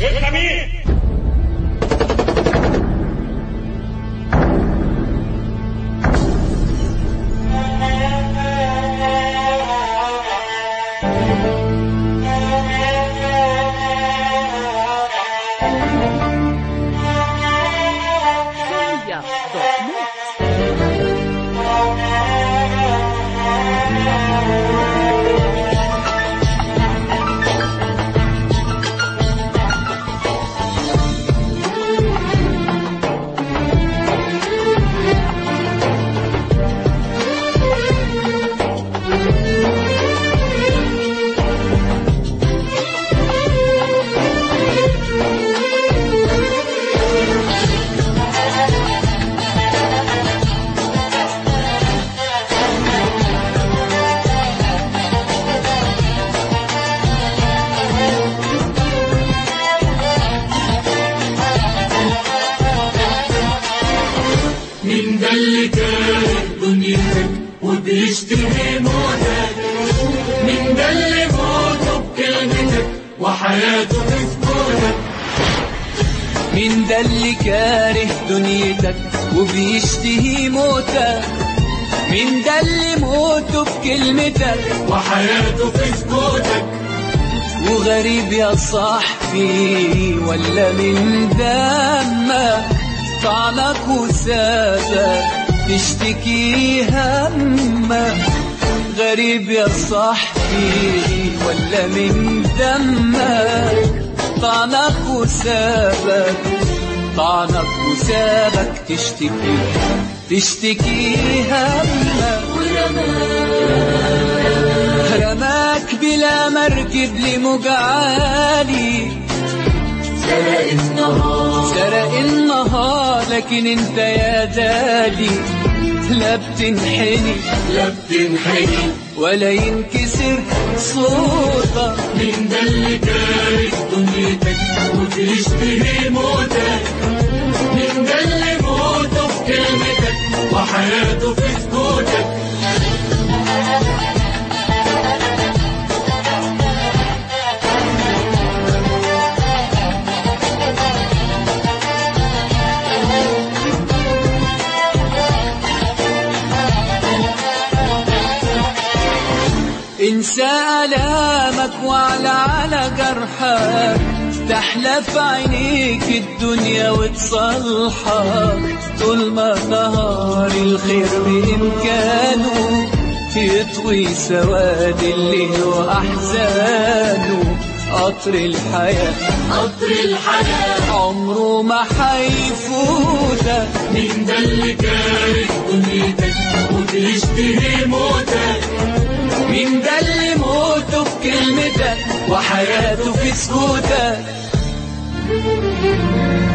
انت مين؟ Media dot net. مين ده اللي كاره دنيتك وبيشتهي موتك مين ده اللي موته بكلمتك وحياته في سكوتك مين ده اللي كاره دنيتك وبيشتهي موتك مين ده اللي موته بكلمتك وحياته في سكوتك وغريب يا صاحبي ولا من دمك طعنك وسابك تشتكي همك غريب يا صاحبي ولا من دمك طعنك وسابك طعنك وسابك تشتكي تشتكي همك رماك بلا مركب لموج عالي سرق النهار سرق النهار لكن انت يا دالي لا بتنحني لا بتنحني ولا ينكسر صوتك مين ده اللي كاره دنيتك وبيشتهي موتك مين ده اللي موته بكلمتك وحياته في سكوتك انسى آلامك وعلى على جرحك تحلف عينيك الدنيا وتصلحك طول ما نهار الخير بإمكانه يطوي سواد الليل وأحزانه قطر الحياة قطر الحياة عمره ما حيفوتك مين ده اللي كاره دنيتك وبيشتهي موتك مين ده اللي موته بكلمتك وحياته في سكوتك